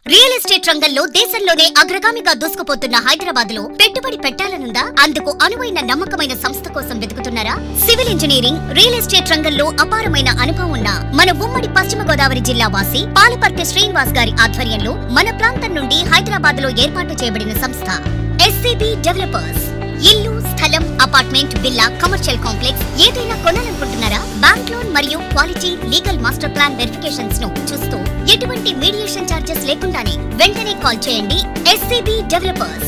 real estate రంగంలో దేశంలోనే అగ్రగామిగా దూసుకుపోతున్న హైదరాబాద్ లో పెట్టుబడి పెట్టాలనుందా అందుకు అనువైన నమ్మకమైన సంస్థ కోసం వెతుకుతున్నారా సివిల్ ఇంజనీరింగ్ రియల్ ఎస్టేట్ రంగంలో అపారమైన అనుభవం ఉన్న మన ఉమ్మడి పశ్చిమ గోదావరి జిల్లా వాసి పాలపర్తి శ్రీనివాస్ గారి ఆధ్వర్యంలో మన ప్రాంతం నుండి హైదరాబాద్ లో ఏర్పాటు చేయబడిన సంస్థ ఎస్సీబీ డెవలపర్స్ ఇల్లు స్థలం అపార్ట్మెంట్ విల్లా కమర్షియల్ కాంప్లెక్స్ ఏదైనా కొనాలనుకుంటున్నారా బ్యాంక్ లోన్ మరియు quality legal master plan verifications ను చూస్తూ ఎటువంటి మీడియేషన్ ఛార్జెస్ లేకుండానే వెంటనే కాల్ చేయండి ఎస్సీబీ డెవలపర్స్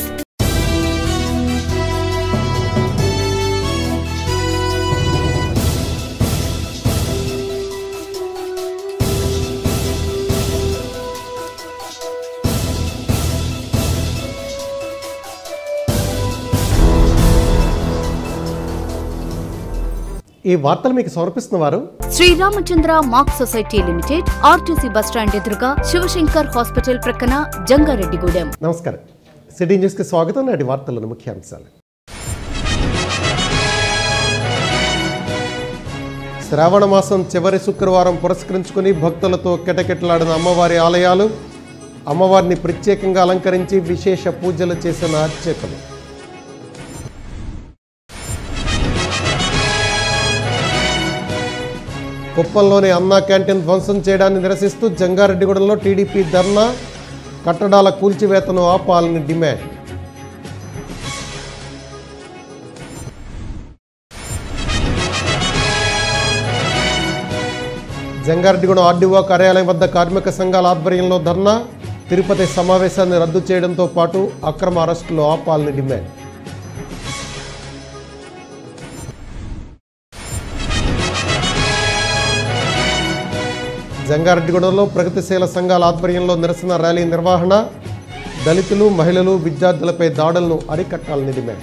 ఈ వార్తలు మీకు సమర్పిస్తున్న వారు Sriramachandra MAC society limited RTC bus stand ఎదురుగా శివశంకర్ హాస్పిటల్ ప్రక్కన జంగారెడ్డిగూడెం నమస్కారం సిటీ న్యూస్కి స్వాగతం నాటి వార్తలను ముఖ్యాంశాలు శ్రావణ మాసం చివరి శుక్రవారం పురస్కరించుకుని భక్తులతో కిటకిటలాడిన అమ్మవారి ఆలయాలు అమ్మవారిని ప్రత్యేకంగా అలంకరించి విశేష పూజలు చేసిన అర్చకులు కుప్పంలోని అన్నా క్యాంటీన్ ధ్వంసం చేయడాన్ని నిరసిస్తూ జంగారెడ్డిగూడెంలో టీడీపీ ధర్నా కట్టడాల కూల్చివేతను ఆపాలని డిమాండ్ జంగారెడ్డిగూడెం ఆర్డీఓ కార్యాలయం వద్ద కార్మిక సంఘాల ఆధ్వర్యంలో ధర్నా తిరుపతి సమావేశాన్ని రద్దు చేయడంతో పాటు అక్రమ అరెస్టులు ఆపాలని డిమాండ్ జంగారెడ్డిగూడెంలో ప్రగతిశీల సంఘాల ఆధ్వర్యంలో నిరసన ర్యాలీ నిర్వహణ దళితులు మహిళలు విద్యార్థులపై దాడులను అరికట్టాలని డిమాండ్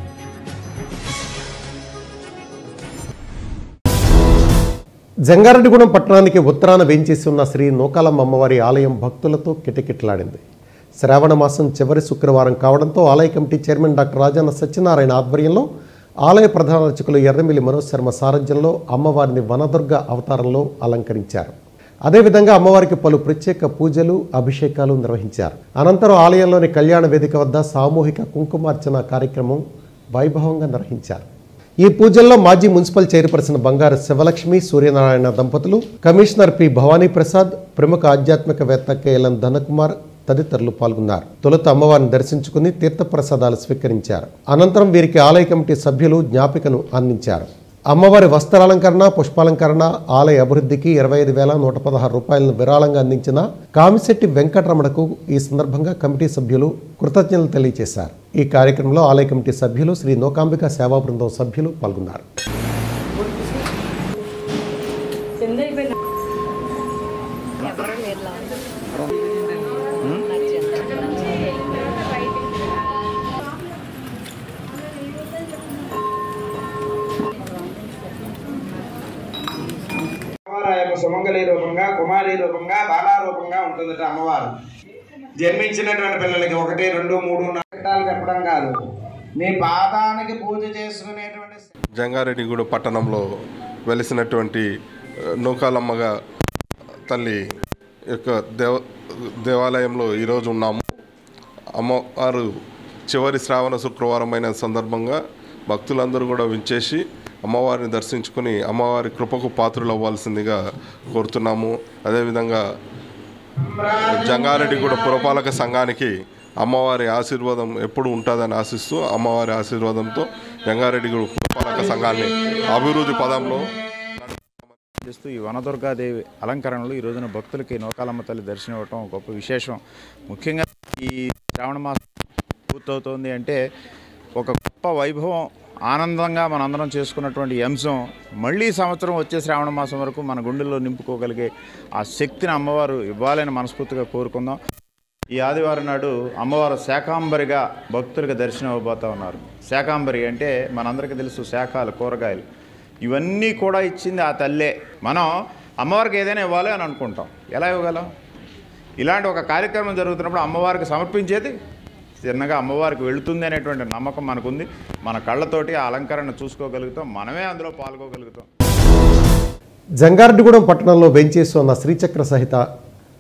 జంగారెడ్డిగూడెం పట్టణానికి ఉత్తరాన వేంచేసి ఉన్న శ్రీ నూకాలమ్మ అమ్మవారి ఆలయం భక్తులతో కిటకిటలాడింది శ్రావణ మాసం చివరి శుక్రవారం కావడంతో ఆలయ committee chairman doctor Rajanna Satyanarayana ఆధ్వర్యంలో ఆలయ ప్రధాన అర్చకులు ఎర్రమిల్లి మనోజ్ శర్మ సారథ్యంలో అమ్మవారిని వనదుర్గ అవతారంలో అలంకరించారు అదేవిధంగా అమ్మవారికి పలు ప్రత్యేక పూజలు అభిషేకాలు నిర్వహించారు అనంతరం ఆలయంలోని కళ్యాణ వేదిక వద్ద సామూహిక కుంకుమార్చన కార్యక్రమం వైభవంగా నిర్వహించారు ఈ పూజల్లో మాజీ మున్సిపల్ చైర్పర్సన్ బంగారు శివలక్ష్మి సూర్యనారాయణ దంపతులు కమిషనర్ పి భవానీ ప్రసాద్ ప్రముఖ ఆధ్యాత్మికవేత్త కేఎల్ఎం ధనకుమార్ తదితరులు పాల్గొన్నారు తొలుత అమ్మవారిని దర్శించుకుని తీర్థప్రసాదాలు స్వీకరించారు అనంతరం వీరికి ఆలయ కమిటీ సభ్యులు జ్ఞాపికను అందించారు అమ్మవారి వస్త్రాలంకరణ పుష్పాలంకరణ ఆలయ అభివృద్ధికి ఇరవై ఐదు వేల నూట పదహారు రూపాయలను విరాళంగా అందించిన కామిశెట్టి వెంకటరమణకు ఈ సందర్భంగా కమిటీ సభ్యులు కృతజ్ఞతలు తెలియజేశారు ఈ కార్యక్రమంలో ఆలయ కమిటీ సభ్యులు శ్రీ నోకాంబిక సేవా బృందం సభ్యులు పాల్గొన్నారు అమ్మవారు ఆ యొక్క సుమంగళి రూపంగా కుమారి రూపంగా బాలా రూపంగా ఉంటుందట అమ్మవారు జన్మించినటువంటి పిల్లలకి ఒకటి రెండు మూడు నాలుగు చెప్పడం కాదు నీ పాదానికి పూజ చేసుకునేటువంటి జంగారెడ్డిగూడ పట్టణంలో వెలిసినటువంటి ఆ, నూకాలమ్మగా తల్లి యొక్క దేవ దేవాలయంలో ఈరోజు ఉన్నాము అమ్మవారు చివరి శ్రావణ శుక్రవారం అయిన సందర్భంగా భక్తులందరూ కూడా వించేసి అమ్మవారిని దర్శించుకుని అమ్మవారి కృపకు పాత్రలు అవ్వాల్సిందిగా కోరుతున్నాము అదేవిధంగా జంగారెడ్డిగూడ పురపాలక సంఘానికి అమ్మవారి ఆశీర్వాదం ఎప్పుడు ఉంటుందని ఆశిస్తూ అమ్మవారి ఆశీర్వాదంతో జంగారెడ్డిగూడ పురపాలక సంఘాన్ని అభివృద్ధి పదంలో చేస్తూ ఈ వనదుర్గాదేవి అలంకరణలు ఈ రోజున భక్తులకి నౌకాలమ్మ తల్లి దర్శనం ఇవ్వటం గొప్ప విశేషం ముఖ్యంగా ఈ శ్రావణ మాసం పూర్తవుతోంది అంటే ఒక గొప్ప వైభవం ఆనందంగా మనందరం చేసుకున్నటువంటి ఈ అంశం మళ్ళీ సంవత్సరం వచ్చే శ్రావణ మాసం వరకు మన గుండెల్లో నింపుకోగలిగే ఆ శక్తిని అమ్మవారు ఇవ్వాలని మనస్ఫూర్తిగా కోరుకుందాం ఈ ఆదివారం నాడు అమ్మవారు శాకాంబరిగా భక్తులకు దర్శనం ఇవ్వబోతా ఉన్నారు శాకాంబరి అంటే మనందరికీ తెలుసు శాఖాలు కూరగాయలు ఇవన్నీ కూడా ఇచ్చింది ఆ తల్లే మనం అమ్మవారికి ఏదైనా ఇవ్వాలి అని అనుకుంటాం ఎలా ఇవ్వగలం ఇలాంటి ఒక కార్యక్రమం జరుగుతున్నప్పుడు అమ్మవారికి సమర్పించేది చిన్నగా అమ్మవారికి వెళుతుంది అనేటువంటి నమ్మకం మనకుంది మన కళ్ళతోటి ఆ అలంకరణ చూసుకోగలుగుతాం మనమే అందులో పాల్గొగలుగుతాం జంగారెడ్డిగూడెం పట్టణంలో వెంచేసి ఉన్న శ్రీచక్ర సహిత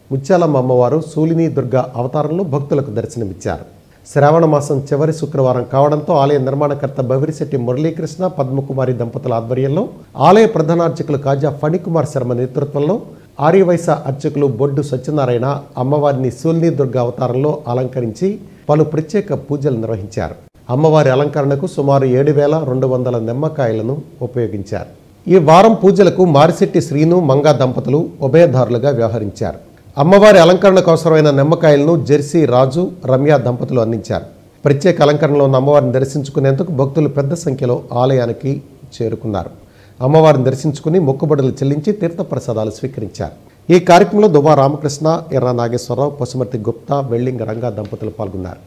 ముత్యాలమ్మ అమ్మవారు శూలిని దుర్గా అవతారంలో భక్తులకు దర్శనమిచ్చారు శ్రావణ మాసం చివరి శుక్రవారం కావడంతో ఆలయ నిర్మాణకర్త బవిరిశెట్టి మురళీకృష్ణ పద్మకుమారి దంపతుల ఆధ్వర్యంలో ఆలయ ప్రధానార్చకులు కాజా ఫణికుమార్ శర్మ నేతృత్వంలో ఆర్యవైశ్య అర్చకులు బొడ్డు సత్యనారాయణ అమ్మవారిని శూలిని దుర్గా అవతారంలో అలంకరించి పలు ప్రత్యేక పూజలు నిర్వహించారు అమ్మవారి అలంకరణకు సుమారు ఏడు వేల రెండు వందల నిమ్మకాయలను ఉపయోగించారు ఈ వారం పూజలకు మారిశెట్టి శ్రీను మంగా దంపతులు ఉభయదారులుగా వ్యవహరించారు అమ్మవారి అలంకరణకు అవసరమైన నిమ్మకాయలను జెర్సీ రాజు రమ్య దంపతులు అందించారు ప్రత్యేక అలంకరణలో ఉన్న అమ్మవారిని దర్శించుకునేందుకు భక్తులు పెద్ద సంఖ్యలో ఆలయానికి చేరుకున్నారు అమ్మవారిని దర్శించుకుని మొక్కుబడులు చెల్లించి తీర్థప్రసాదాలు స్వీకరించారు ఈ కార్యక్రమంలో దువా రామకృష్ణ ఎర్ర నాగేశ్వరరావు పశుమతి గుప్తా వెల్లింగ రంగా దంపతులు పాల్గొన్నారు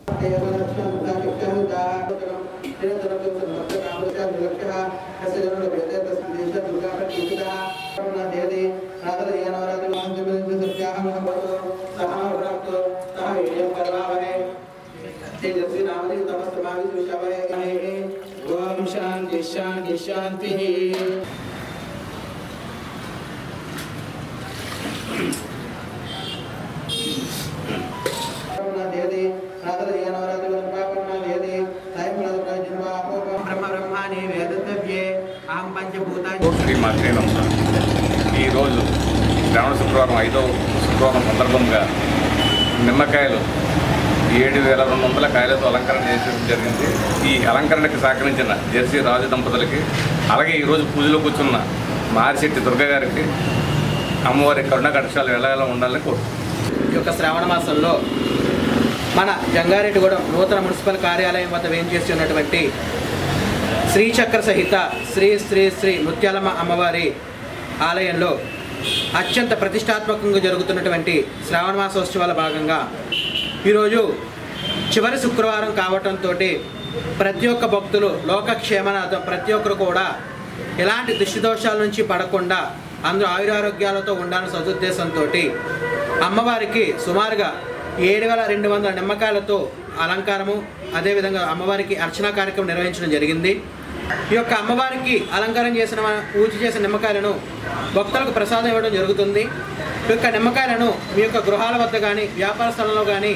ఓం శాంతి శాంతి శాంతి బ్రహ్మ బ్రహ్మాని వేదవ్యే అహం పంచభూతాన్ని శ్రీ మాత్రే నమః ఈరోజు శ్రావణ శుక్రవారం ఐదవ శుక్రవారం సందర్భంగా నిమ్మకాయలు ఏడు వేల రెండు వందల కాయలతో అలంకరణ చేయడం జరిగింది ఈ అలంకరణకి సహకరించిన జెర్సీ రాజు దంపతులకి అలాగే ఈరోజు పూజలో కూర్చున్న మారిశెట్టి దుర్గ గారికి అమ్మవారి కరుణ కటాక్షాలు ఎలా ఎలా ఉండాలని కోరుతున్నాను ఈ యొక్క శ్రావణ మాసంలో మన జంగారెడ్డిగూడెం నూతన మున్సిపల్ కార్యాలయం వద్ద వేయించేసి ఉన్నటువంటి శ్రీచక్ర సహిత శ్రీ శ్రీ శ్రీ ముత్యాలమ్మ అమ్మవారి ఆలయంలో అత్యంత ప్రతిష్టాత్మకంగా జరుగుతున్నటువంటి శ్రావణ మాసోత్సవాల భాగంగా ఈరోజు చివరి శుక్రవారం కావటంతో ప్రతి ఒక్క భక్తులు లోకక్షేమనాథం ప్రతి ఒక్కరు కూడా ఎలాంటి దిష్టి దోషాల నుంచి పడకుండా అందరూ ఆయురారోగ్యాలతో ఉండాలని సదుద్దేశంతో అమ్మవారికి సుమారుగా ఏడు వేల రెండు వందల నిమ్మకాయలతో అలంకారము అదేవిధంగా అమ్మవారికి అర్చనా కార్యక్రమం నిర్వహించడం జరిగింది ఈ యొక్క అమ్మవారికి అలంకారం చేసిన పూజ చేసిన నిమ్మకాయలను భక్తులకు ప్రసాదం ఇవ్వడం జరుగుతుంది ఈ యొక్క నిమ్మకాయలను మీ యొక్క గృహాల వద్ద కానీ వ్యాపార స్థలంలో కానీ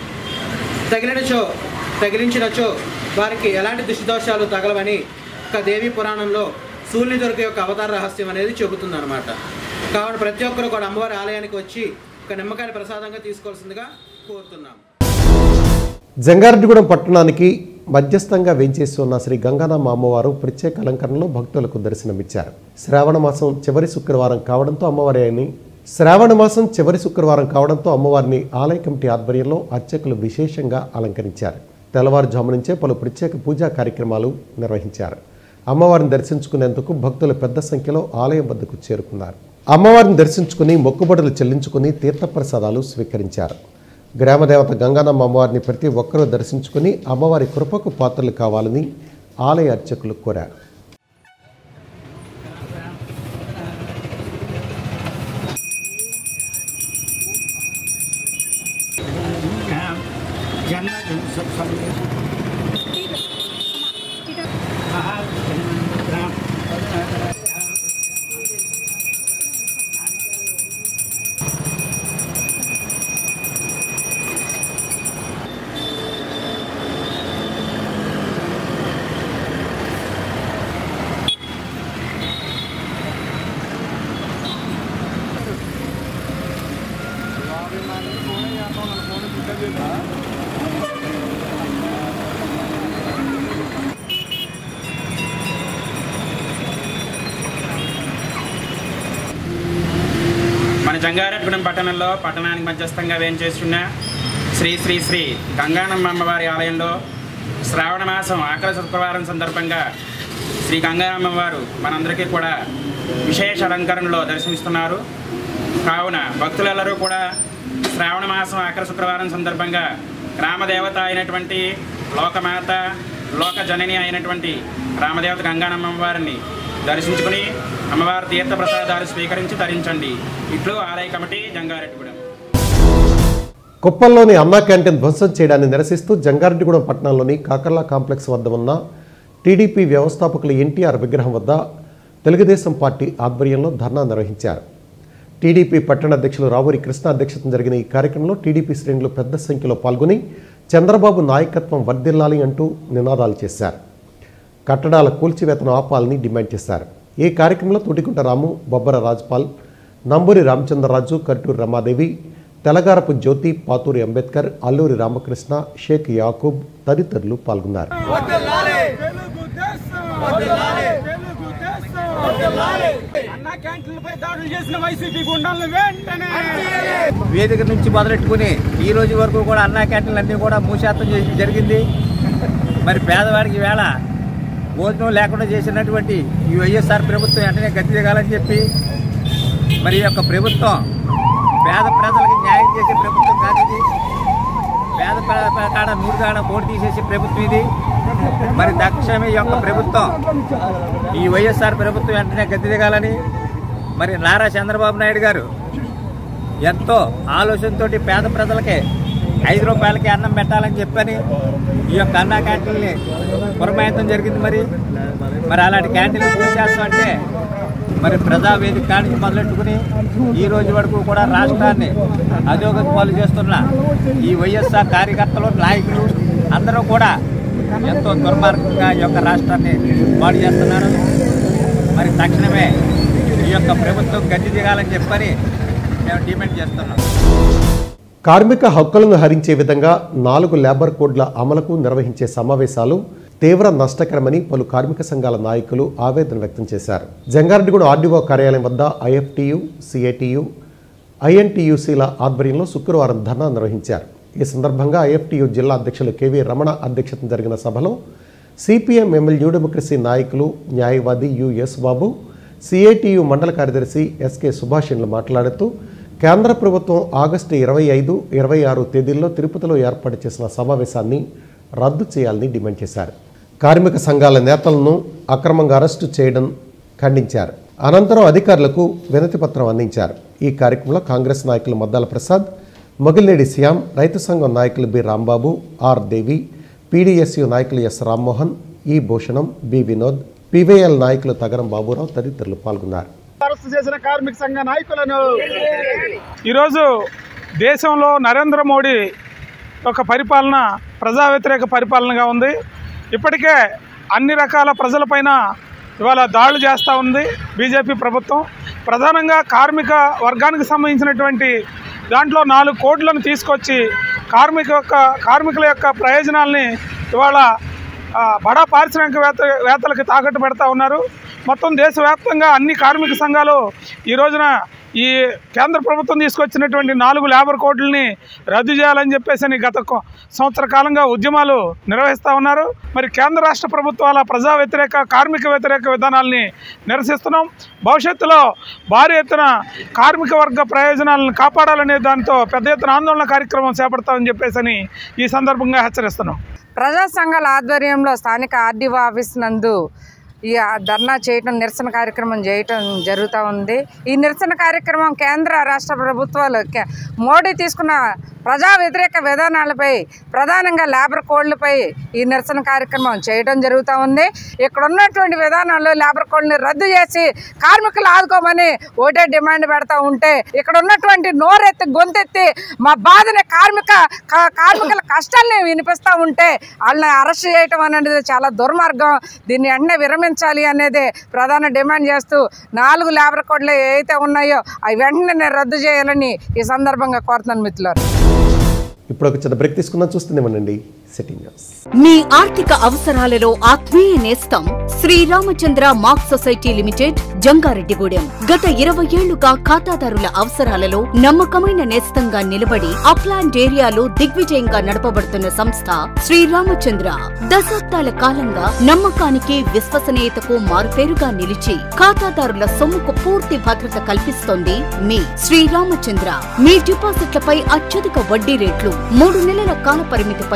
తగిలినచో తగిలించినచో వారికి ఎలాంటి దుష్దోషాలు తగలవని ఒక దేవీ పురాణంలో సూర్యుని దొరికే యొక్క అవతార రహస్యం అనేది చెబుతుంది అనమాట కావున ప్రతి ఒక్కరు కూడా అమ్మవారి ఆలయానికి వచ్చి ఒక నిమ్మకాయల ప్రసాదంగా తీసుకోవాల్సిందిగా కోరుతున్నాం జంగారెడ్డిగూడెం పట్టణానికి మధ్యస్థంగా వేంచేసి ఉన్న శ్రీ గంగానామ అమ్మవారు ప్రత్యేక అలంకరణలో భక్తులకు దర్శనమిచ్చారు శ్రావణ మాసం చివరి శుక్రవారం కావడంతో అమ్మవారిని శ్రావణ మాసం చివరి శుక్రవారం కావడంతో అమ్మవారిని ఆలయ కమిటీ ఆధ్వర్యంలో అర్చకులు విశేషంగా అలంకరించారు తెల్లవారుజాము నుంచే పలు ప్రత్యేక పూజా కార్యక్రమాలు నిర్వహించారు అమ్మవారిని దర్శించుకునేందుకు భక్తులు పెద్ద సంఖ్యలో ఆలయం వద్దకు చేరుకున్నారు అమ్మవారిని దర్శించుకుని మొక్కుబడులు చెల్లించుకుని తీర్థప్రసాదాలు స్వీకరించారు గ్రామదేవత గంగానమ్మ అమ్మవారిని ప్రతి ఒక్కరూ దర్శించుకుని అమ్మవారి కృపకు పాత్రలు కావాలని ఆలయ అర్చకులు కోరారు మన జంగారెడ్డిగూడెం పట్టణంలో పట్టణానికి మధ్యస్థంగా వేంచేస్తున్న శ్రీ శ్రీ శ్రీ గంగానమ్మ అమ్మవారి ఆలయంలో శ్రావణ మాసం ఆఖరి శుక్రవారం సందర్భంగా శ్రీ గంగానమ్మ వారు మనందరికీ కూడా విశేష అలంకరణలో దర్శనమిస్తున్నారు కావున భక్తులెల్లరూ కూడా శ్రావణ మాసం ఆఖరి శుక్రవారం సందర్భంగా గ్రామదేవత అయినటువంటి లోకమాత లోక జనని అయినటువంటి రామదేవత గంగానమ్మ వారిని దర్శించుకుని అమ్మవారి తీర్థ ప్రసాదాలు స్వీకరించి ధరించండి ఇట్లు ఆలయ కమిటీ జంగారెడ్డిగూడెం కుప్పంలోని అన్నా క్యాంటీన్ ధ్వంసం చేయడాన్ని నిరసిస్తూ జంగారెడ్డిగూడెం పట్టణంలోని కాకర్లా కాంప్లెక్స్ వద్ద ఉన్న టీడీపీ వ్యవస్థాపకులు ఎన్టీఆర్ విగ్రహం వద్ద తెలుగుదేశం పార్టీ ఆధ్వర్యంలో ధర్నా నిర్వహించారు టీడీపీ పట్టణ అధ్యక్షులు రావూరి కృష్ణ అధ్యక్షతన జరిగిన ఈ కార్యక్రమంలో టీడీపీ శ్రేణులు పెద్ద సంఖ్యలో పాల్గొని చంద్రబాబు నాయకత్వం వర్ధిల్లాలి అంటూ నినాదాలు చేశారు కట్టడాల కూల్చివేతను ఆపాలని డిమాండ్ చేశారు ఈ కార్యక్రమంలో తూటికుంట రాము బొబ్బర రాజ్పాల్ నంబూరి రామచంద్రరాజు కర్టూరి రమాదేవి తెలగారపు జ్యోతి పాతూరి అంబేద్కర్ అల్లూరి రామకృష్ణ షేక్ యాకూబ్ తదితరులు పాల్గొన్నారు అన్న క్యాంటీన్లపై దాడులు చేసిన వైసీపీ గుండాలను వెంటనే వేదిక నుంచి మొదలెట్టుకుని ఈ రోజు వరకు కూడా అన్నా క్యాంటీన్లు అన్నీ కూడా మూసేత్తం చేసి జరిగింది మరి పేదవాడికి వేళ భోజనం లేకుండా చేసినటువంటి ఈ వైఎస్ఆర్ ప్రభుత్వం వెంటనే గతి దిగాలని చెప్పి మరి ఈ యొక్క ప్రభుత్వం పేద ప్రజలకు న్యాయం చేసే ప్రభుత్వం కాదు ఇది పేద ప్ర- ప్ర- కాడ నూరు కాడ పోటీ తీసేసే ప్రభుత్వం ఇది మరి తక్షణమే ఈ యొక్క ప్రభుత్వం ఈ వైఎస్ఆర్ ప్రభుత్వం వెంటనే గతి దిగాలని మరి నారా చంద్రబాబు నాయుడు గారు ఎంతో ఆలోచనతోటి పేద ప్రజలకి ఐదు రూపాయలకి అన్నం పెట్టాలని చెప్పని ఈ యొక్క అన్నా క్యాంటీన్ని పురమాయించడం జరిగింది మరి మరి అలాంటి క్యాంటీన్లు చేస్తాం అంటే మరి ప్రజావేదిక కాడికి మొదలెట్టుకుని ఈ రోజు వరకు కూడా రాష్ట్రాన్ని అధోగతి పాలు చేస్తున్న ఈ వైఎస్ఆర్ కార్యకర్తలు నాయకులు అందరూ కూడా ఎంతో దుర్మార్గంగా ఈ యొక్క రాష్ట్రాన్ని పాడు చేస్తున్నారు మరి తక్షణమే ఈ యొక్క ప్రభుత్వం గతి దిగాలని చెప్పని మేము డిమాండ్ చేస్తున్నాం కార్మిక హక్కులను హరించే విధంగా నాలుగు లేబర్ కోడ్ల అమలుకు నిర్వహించే సమావేశాలు తీవ్ర నష్టకరమని పలు కార్మిక సంఘాల నాయకులు ఆవేదన వ్యక్తం చేశారు జంగారెడ్డిగూడ ఆర్డీఓ కార్యాలయం వద్ద ఐఎఫ్టియు సిఐటియు ఐఎన్టీయూసీల ఆధ్వర్యంలో శుక్రవారం ధర్నా నిర్వహించారు ఈ సందర్భంగా ఐఎఫ్టియు జిల్లా అధ్యక్షులు కెవి రమణ అధ్యక్షతన జరిగిన సభలో సిపిఎం ఎమ్మెల్యే డెమోక్రసీ నాయకులు న్యాయవాది యుఎస్ బాబు సిఐటియు మండల కార్యదర్శి ఎస్కే సుభాషిన్లు మాట్లాడుతూ కేంద్ర ప్రభుత్వం ఆగస్టు ఇరవై ఐదు ఇరవై ఆరు తేదీల్లో తిరుపతిలో ఏర్పాటు చేసిన సమావేశాన్ని రద్దు చేయాలని డిమాండ్ చేశారు కార్మిక సంఘాల నేతలను అక్రమంగా అరెస్టు చేయడం ఖండించారు అనంతరం అధికారులకు వినతి పత్రం అందించారు ఈ కార్యక్రమంలో కాంగ్రెస్ నాయకులు మద్దాల ప్రసాద్ మొగిలేడి శ్యామ్ రైతు సంఘం నాయకులు B Rambabu R Devi PDSU నాయకులు S Rammohan E Bhushanam B Vinod PVL నాయకులు తగరం బాబురావు తదితరులు పాల్గొన్నారు అరెస్ట్ చేసిన కార్మిక సంఘ నాయకులను ఈరోజు దేశంలో నరేంద్ర మోడీ ఒక పరిపాలన ప్రజా వ్యతిరేక పరిపాలనగా ఉంది ఇప్పటికే అన్ని రకాల ప్రజలపైన ఇవాళ దాడులు చేస్తూ ఉంది బీజేపీ ప్రభుత్వం ప్రధానంగా కార్మిక వర్గానికి సంబంధించినటువంటి దాంట్లో నాలుగు కోట్లను తీసుకొచ్చి కార్మిక యొక్క కార్మికుల యొక్క ప్రయోజనాల్ని ఇవాళ ఆ, బడా పారిశ్రామికవేత్త వేత్తలకి తాకట్టు పెడతా ఉన్నారు మొత్తం దేశవ్యాప్తంగా అన్ని కార్మిక సంఘాలు ఈ రోజున ఈ కేంద్ర ప్రభుత్వం తీసుకొచ్చినటువంటి నాలుగు లేబర్ కోడ్లని రద్దు చేయాలని చెప్పేసి అని గత కొ- సంవత్సర కాలంగా ఉద్యమాలు నిర్వహిస్తూ ఉన్నారు మరి కేంద్ర రాష్ట్ర ప్రభుత్వాల ప్రజా వ్యతిరేక కార్మిక వ్యతిరేక విధానాల్ని నిరసిస్తున్నాం భవిష్యత్తులో భారీ ఎత్తున కార్మిక వర్గ ప్రయోజనాలను కాపాడాలనే దాంతో పెద్ద ఎత్తున ఆందోళన కార్యక్రమం చేపడతామని చెప్పేసి అని ఈ సందర్భంగా హెచ్చరిస్తున్నాం ప్రజా సంఘాల ఆధ్వర్యంలో స్థానిక ఆర్డీఓ ఆఫీస్ నందు ఈ ధర్నా చేయటం నిరసన కార్యక్రమం చేయటం జరుగుతూ ఉంది ఈ నిరసన కార్యక్రమం కేంద్ర రాష్ట్ర ప్రభుత్వాలు కే- మోడీ తీసుకున్న ప్రజా వ్యతిరేక విధానాలపై ప్రధానంగా లేబర్ కోడ్లపై ఈ నిరసన కార్యక్రమం చేయడం జరుగుతూ ఉంది ఇక్కడ ఉన్నటువంటి విధానాల్లో లేబర్ కోడ్ని రద్దు చేసి కార్మికులు ఆదుకోమని ఒకటే డిమాండ్ పెడతా ఉంటే ఇక్కడ ఉన్నటువంటి నోరెత్తి గొంతెత్తి మా బాధని కార్మిక కా- కార్మికుల కష్టాల్ని వినిపిస్తూ ఉంటే వాళ్ళని అరెస్ట్ చేయటం అనేది చాలా దుర్మార్గం దీన్ని వెంటనే విరమించాలి అనేది ప్రధాన డిమాండ్ చేస్తూ నాలుగు లేబర్ కోడ్లు ఏవైతే ఉన్నాయో అవి వెంటనే రద్దు చేయాలని ఈ సందర్భంగా కోరుతున్నాను మిత్రులారు ఇప్పుడు ఒక చిన్న బ్రేక్ తీసుకుందాం చూస్తూనేమనండి సిట్టింగ్ న్యూస్ మీ ఆర్థిక అవసరాలలో ఆత్మీయ నేస్తం Sriramachandra MAC society limited Jangareddygudem గత ఇరవై ఏళ్లుగా ఖాతాదారుల అవసరాలలో నమ్మకమైన నేస్తంగా నిలబడి అప్లాండ్ ఏరియాలో దిగ్విజయంగా నడపబడుతున్న సంస్థ శ్రీరామచంద్ర దశాబ్దాల కాలంగా నమ్మకానికి విశ్వసనీయతకు మారుపేరుగా నిలిచి ఖాతాదారుల సొమ్ముకు పూర్తి భద్రత కల్పిస్తోంది మీ శ్రీరామచంద్ర మీ డిపాజిట్లపై అత్యధిక వడ్డీ రేట్లు మూడు నెలల కాల పరిమితిపై ఐదు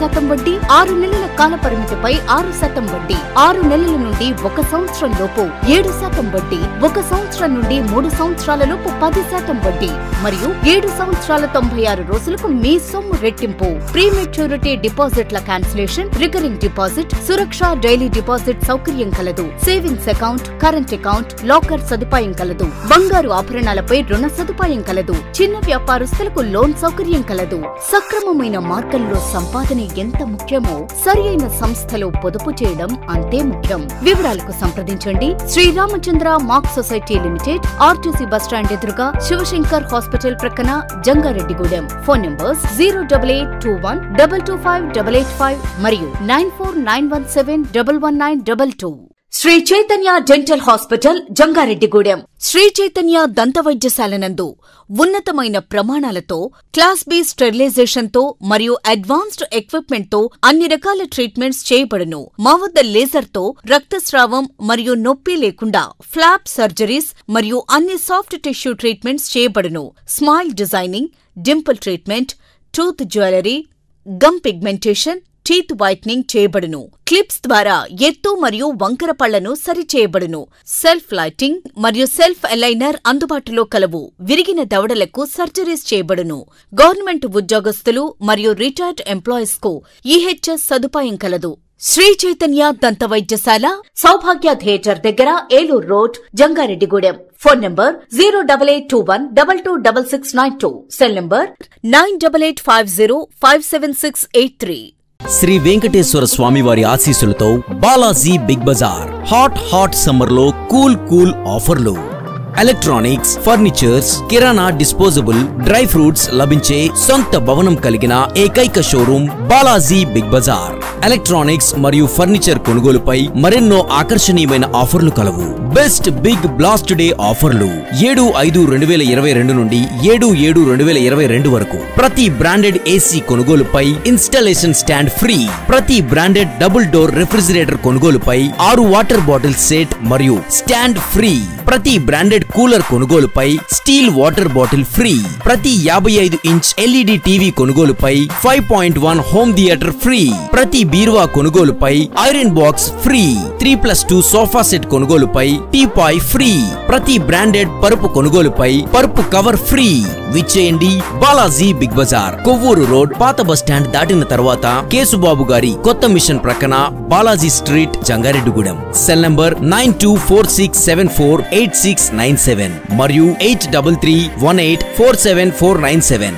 శాతం వడ్డీ ఆరు నెలల కాల పరిమితిపై ఆరు శాతం వడ్డీ ఆరు నెలల నుండి ఒక సంవత్సరం లోపు ఏడు శాతం వడ్డీ ఒక సంవత్సరం నుండి మూడు సంవత్సరాల లోపు పది శాతం వడ్డీ మరియు ఏడు సంవత్సరాల తొంభై ఆరు రోజులకు మీ సొమ్ము రెట్టింపు ప్రీ మెచ్యూరిటీ డిపాజిట్ల cancellation recurring deposit Suraksha daily deposit సౌకర్యం కలదు savings account current account locker సదుపాయం కలదు బంగారు ఆభరణాలపై రుణ సదుపాయం కలదు చిన్న వ్యాపారస్తులకు లోన్ సౌకర్యం కలదు సక్రమమైన మార్గంలో సంపాదన ఎంత ముఖ్యమో సరియైన సంస్థలో పొదుపు చేయడం అంతే ముఖ్యం వివరాలకు సంప్రదించండి Sriramachandra mark society limited RTC bus stand ఎదురుగా శివశంకర్ హాస్పిటల్ ప్రక్కన Jangareddygudem phone numbers zero double eight two one double two five double eight five మరియు nine four nine one seven double one nine double two Sri Chaitanya dental hospital Jangareddygudem Sri Chaitanya దంత వైద్యశాల నందు ఉన్నతమైన ప్రమాణాలతో class B sterilisation తో మరియు అడ్వాన్స్డ్ ఎక్విప్మెంట్ తో అన్ని రకాల ట్రీట్మెంట్స్ చేయబడును మా వద్ద లేజర్ తో రక్తస్రావం మరియు నొప్పి లేకుండా ఫ్లాప్ సర్జరీస్ మరియు అన్ని సాఫ్ట్ టిష్యూ ట్రీట్మెంట్స్ చేయబడును smile designing dimple treatment tooth jewellery gum pigmentation teeth whitening చేయబడును క్లిప్స్ ద్వారా ఎత్తు మరియు వంకర పళ్లను సరిచేయబడును సెల్ఫ్ లైటింగ్ మరియు సెల్ఫ్ అలైనర్ అందుబాటులో కలవు విరిగిన దవడలకు సర్జరీస్ చేయబడును గవర్నమెంట్ ఉద్యోగస్తులు మరియు రిటైర్డ్ ఎంప్లాయీస్ కు ఈహెచ్ఎస్ సదుపాయం కలదు శ్రీ చైతన్య దంత వైద్యశాల సౌభాగ్య థియేటర్ దగ్గర Eluru road Jangareddygudem phone number zero double eight two one double two double six nine two cell number nine double eight five zero five seven six eight three Sri Venkateswara Swamy వారి ఆశీస్సులతో Balaji big bazaar hot hot summer లో cool cool ఆఫర్లు electronics furnitures కిరాణా disposable dry fruits లభించే సొంత భవనం కలిగిన ఏకైక showroom Balaji big bazaar electronics మరియు ఫర్నిచర్ కొనుగోలుపై మరెన్నో ఆకర్షణీయమైన ఆఫర్లు కలవు బెస్ట్ బిగ్ బ్లాస్ట్ డే ఆఫర్లు ఏడు ఐదు రెండు వేల ఇరవై రెండు నుండి ఏడు ఏడు రెండు వేల ఇరవై రెండు వరకు ప్రతి బ్రాండెడ్ ఏసీ కొనుగోలుపై ఇన్స్టాలేషన్ స్టాండ్ ఫ్రీ ప్రతి బ్రాండెడ్ డబుల్ డోర్ రెఫ్రిజిరేటర్ కొనుగోలుపై ఆరు వాటర్ బాటిల్ సెట్ మరియు స్టాండ్ ఫ్రీ ప్రతి బ్రాండెడ్ కూలర్ కొనుగోలుపై స్టీల్ వాటర్ బాటిల్ ఫ్రీ ప్రతి యాభై ఐదు ఇంచ్ ఎల్ఈడి టీవీ కొనుగోలుపై five point one home theatre free ప్రతి బీరువా కొనుగోలుపై iron box free three plus two sofa set కొనుగోలుపై టీపాయ్ ఫ్రీ ప్రతి బ్రాండెడ్ పరుపు కొనుగోలుపై పరుపు కవర్ ఫ్రీ విచ్చేయండి Balaji big bazaar Kovvur road పాత బస్ స్టాండ్ దాటిన తర్వాత కేసుబాబు గారి కొత్త మిషన్ ప్రక్కన Balaji street Jangareddygudem cell number nine two four six seven four eight six nine seven మరియు eight double three one eight four seven four nine seven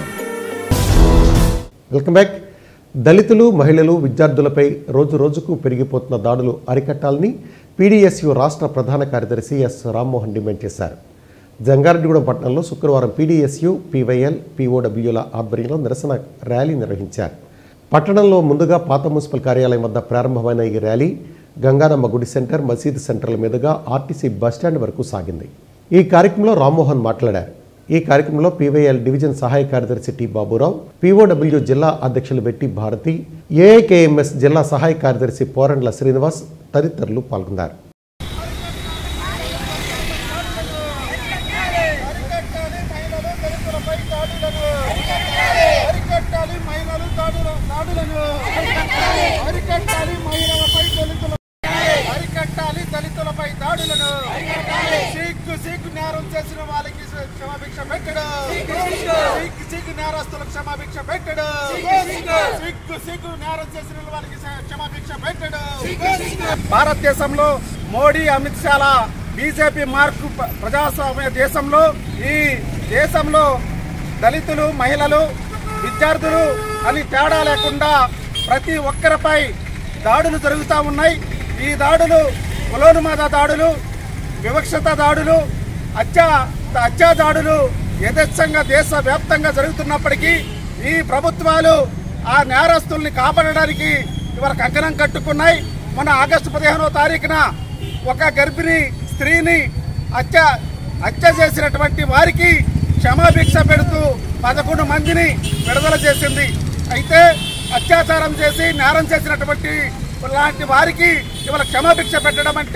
welcome back దళితులు మహిళలు విద్యార్థులపై రోజు రోజుకు పెరిగిపోతున్న దాడులు అరికట్టాలని పీడీఎస్యు రాష్ట్ర ప్రధాన కార్యదర్శి ఎస్ రామ్మోహన్ డిమాండ్ చేశారు జంగారెడ్డిగూడెం పట్టణంలో శుక్రవారం పీడీఎస్యు పీవైఎల్ పీఓడబ్ల్యూల ఆధ్వర్యంలో నిరసన ర్యాలీ నిర్వహించారు పట్టణంలో ముందుగా పాత మున్సిపల్ కార్యాలయం వద్ద ప్రారంభమైన ఈ ర్యాలీ గంగానమ్మ గుడి సెంటర్ మసీద్ సెంటర్ల మీదుగా ఆర్టీసీ బస్టాండ్ వరకు సాగింది ఈ కార్యక్రమంలో రామ్మోహన్ మాట్లాడారు ఈ కార్యక్రమంలో పీవైఎల్ డివిజన్ సహాయ కార్యదర్శి టి బాబురావు పీఓడబ్ల్యూ జిల్లా అధ్యక్షులు బెట్టి భారతి ఏఐకేఎంఎస్ జిల్లా సహాయ కార్యదర్శి పోరండ్ల శ్రీనివాస్ తదితరులు పాల్గొన్నారు అరికట్టాలి మహిళలు దాడుల దాడులను అరికట్టాలి మహిళలపై దళితుల అరికట్టాలి దళితులపై దాడులను సిగ్గు సిగ్గు నేరం చేసిన వాళ్ళకి క్షమాభిక్ష పెట్టడు సిగ్గు సిగ్గు నేరస్తులకు క్షమాభిక్ష పెట్టడు సిగ్గు సిగ్గు నేరం చేసిన వాళ్ళకి క్షమాభిక్ష పెట్టడు భారతదేశంలో మోడీ అమిత్ షాల బీజేపీ మార్కు ప- ప్రజాస్వామ్య దేశంలో ఈ దేశంలో దళితులు మహిళలు విద్యార్థులు అని తేడా లేకుండా ప్రతి ఒక్కరిపై దాడులు జరుగుతూ ఉన్నాయి ఈ దాడులు కులోన్మాద దాడులు వివక్షత దాడులు హత్యా హత్యా దాడులు యథేచ్ఛంగా దేశవ్యాప్తంగా జరుగుతున్నప్పటికీ ఈ ప్రభుత్వాలు ఆ నేరస్తుల్ని కాపాడడానికి ఇవాళ కంకణం కట్టుకున్నాయి మన ఆగస్టు పదిహేనవ తారీఖున ఒక గర్భిణీ స్త్రీని హత్య హత్య చేసినటువంటి వారికి క్షమాభిక్ష పెడుతూ పదకొండు మందిని విడుదల చేసింది అయితే అత్యాచారం చేసి నేరం చేసినటువంటి లాంటి వారికి ఇవాళ క్షమాభిక్ష పెట్టడం అంటే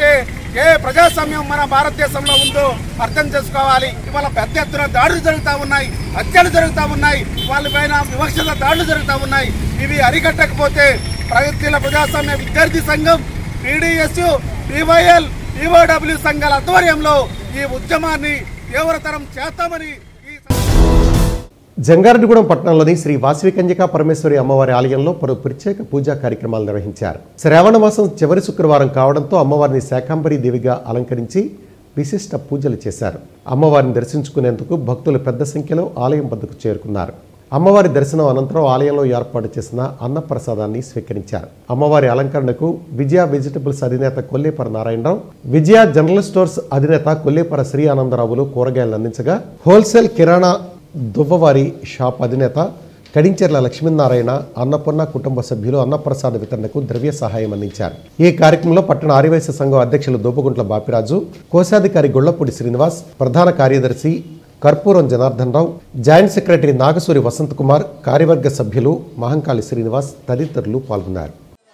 ఏ ప్రజాస్వామ్యం మన భారతదేశంలో ఉందో అర్థం చేసుకోవాలి ఇవాళ పెద్ద ఎత్తున దాడులు జరుగుతూ ఉన్నాయి హత్యలు జరుగుతూ ఉన్నాయి వాళ్ళ పైన వివక్షత దాడులు జరుగుతూ ఉన్నాయి ఇవి అరికట్టకపోతే ప్రగతిశీల ప్రజాస్వామ్య విద్యార్థి సంఘం పీడిఎస్ డివైఎల్ ఈఓడబ్ల్యూ సంఘాల ఆధ్వర్యంలో ఈ ఉద్యమాన్ని తీవ్రతరం చేస్తామని జంగారెడ్డిగూడెం పట్టణంలోని శ్రీ వాసవి కన్యకా పరమేశ్వరి అమ్మవారి ఆలయంలో పలు ప్రత్యేక పూజా కార్యక్రమాలు నిర్వహించారు శ్రావణ మాసం చివరి శుక్రవారం కావడంతో అమ్మవారిని శాకాంబరి దేవిగా అలంకరించి విశిష్ట పూజలు చేశారు అమ్మవారిని దర్శించుకునేందుకు భక్తులు పెద్ద సంఖ్యలో ఆలయం వద్దకు చేరుకున్నారు అమ్మవారి దర్శనం అనంతరం ఆలయంలో ఏర్పాటు చేసిన అన్నప్రసాదాన్ని స్వీకరించారు అమ్మవారి అలంకరణకు విజయ వెజిటబుల్స్ అధినేత కొల్లేపర నారాయణరావు విజయ జనరల్ స్టోర్స్ అధినేత కొల్లేపర శ్రీ ఆనందరావులు కూరగాయలు అందించగా హోల్సేల్ కిరాణా దువ్వవారి షాప్ అధినేత కడించెర్ల లక్ష్మీనారాయణ అన్నపూర్ణ కుటుంబ సభ్యులు అన్నప్రసాద వితరణకు ద్రవ్య సహాయం అందించారు ఈ కార్యక్రమంలో పట్టణ ఆర్యవైశ్య సంఘం అధ్యక్షులు దోపగుంట్ల బాపిరాజు కోశాధికారి గొళ్లపూడి శ్రీనివాస్ ప్రధాన కార్యదర్శి కర్పూరం జనార్దన్ రావు జాయింట్ సెక్రటరీ నాగసూరి వసంత్ కుమార్ కార్యవర్గ సభ్యులు మహంకాళి శ్రీనివాస్ తదితరులు పాల్గొన్నారు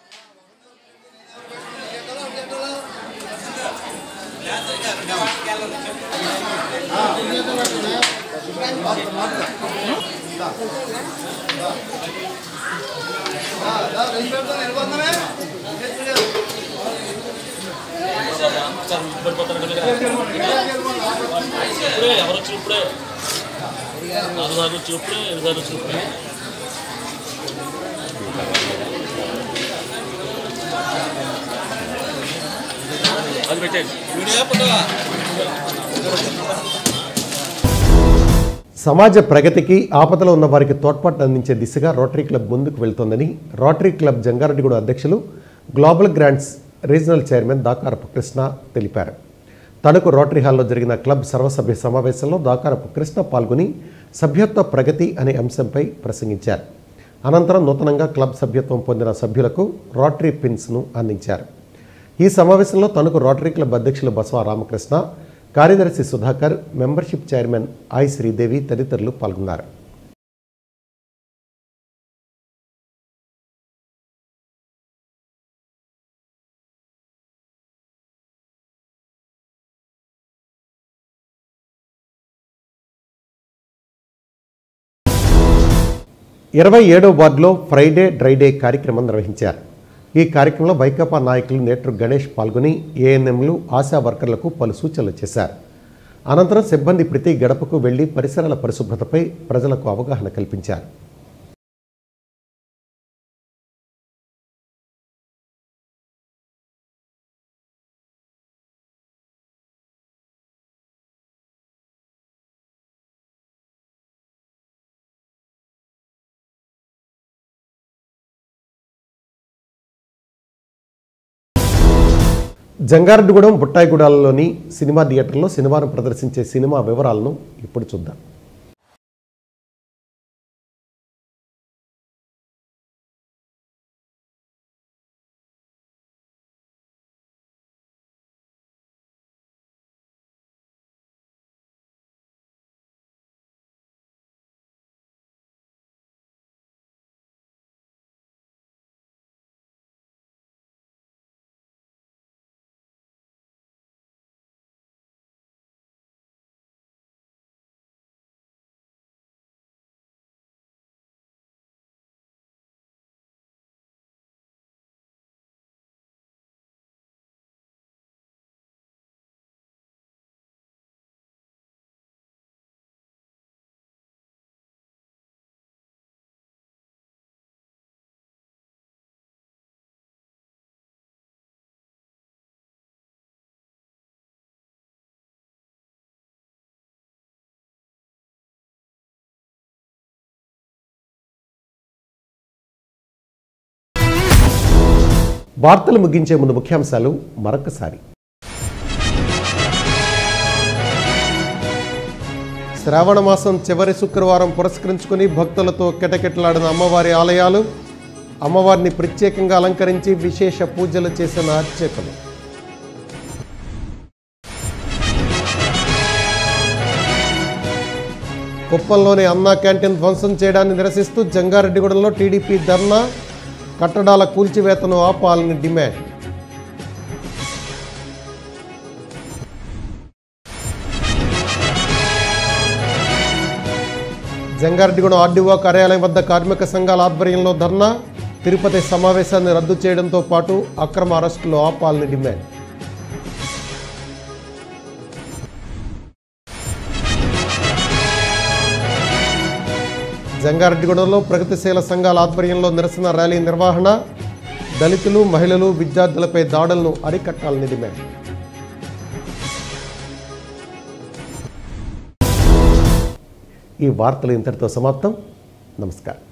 ఇప్పుడే ఎవరు వచ్చి ఇప్పుడే నాలుగు సార్లు వచ్చి ఇప్పుడే ఐదు సార్లు వచ్చి ఇప్పుడే అది పెట్టేది వీడియో ఫోటోవా సమాజ ప్రగతికి ఆపదలో ఉన్న వారికి తోడ్పాటు అందించే దిశగా రోటరీ క్లబ్ ముందుకు వెళ్తోందని రోటరీ క్లబ్ జంగారెడ్డిగూడ అధ్యక్షులు global grants regional chairman Dakarapu Krishna తెలిపారు తణుకు రోటరీ హాల్లో జరిగిన క్లబ్ సర్వసభ్య సమావేశంలో దాకారపు కృష్ణ పాల్గొని సభ్యత్వ ప్రగతి అనే అంశంపై ప్రసంగించారు అనంతరం నూతనంగా క్లబ్ సభ్యత్వం పొందిన సభ్యులకు రోటరీ పిన్స్ను అందించారు ఈ సమావేశంలో తణుకు రోటరీ క్లబ్ అధ్యక్షులు బసవ రామకృష్ణ కార్యదర్శి Sudhakar membership chairman I Sridevi తదితరులు పాల్గొన్నారు ఇరవై ఏడో వార్డులో ఫ్రైడే డ్రైడే కార్యక్రమం నిర్వహించారు ఈ కార్యక్రమంలో వైకాపా నాయకులు నేట్రు గణేష్ పాల్గొని ఏఎన్ఎంలు ఆశా వర్కర్లకు పలు సూచనలు చేశారు అనంతరం సిబ్బంది ప్రతి గడపకు వెళ్లి పరిసరాల పరిశుభ్రతపై ప్రజలకు అవగాహన కల్పించారు జంగారెడ్డిగూడెం బుట్టాయిగూడలోని సినిమా థియేటర్లో శనివారం ప్రదర్శించే సినిమా వివరాలను ఇప్పుడు చూద్దాం వార్తలు ముగించే ముందు ముఖ్యాంశాలు మరొకసారి శ్రావణ మాసం చివరి శుక్రవారం పురస్కరించుకుని భక్తులతో కిటకిటలాడిన అమ్మవారి ఆలయాలు అమ్మవారిని ప్రత్యేకంగా అలంకరించి విశేష పూజలు చేసిన అర్చకులు కుప్పంలోని అన్నా క్యాంటీన్ ధ్వంసం చేయడాన్ని నిరసిస్తూ జంగారెడ్డిగూడెంలో టీడీపీ ధర్నా కట్టడాల కూల్చివేతను ఆపాలని డిమాండ్ జంగారెడ్డిగూడెం ఆర్డీఓ కార్యాలయం వద్ద కార్మిక సంఘాల ఆధ్వర్యంలో ధర్నా తిరుపతి సమావేశాన్ని రద్దు చేయడంతో పాటు అక్రమ అరెస్టులు ఆపాలని డిమాండ్ జంగారెడ్డిగూడెంలో ప్రగతిశీల సంఘాల ఆధ్వర్యంలో నిరసన ర్యాలీ నిర్వహణ దళితులు మహిళలు విద్యార్థులపై దాడులను అరికట్టాలని డిమాండ్ ఈ వార్తలు ఇంతటితో సమాప్తం నమస్కారం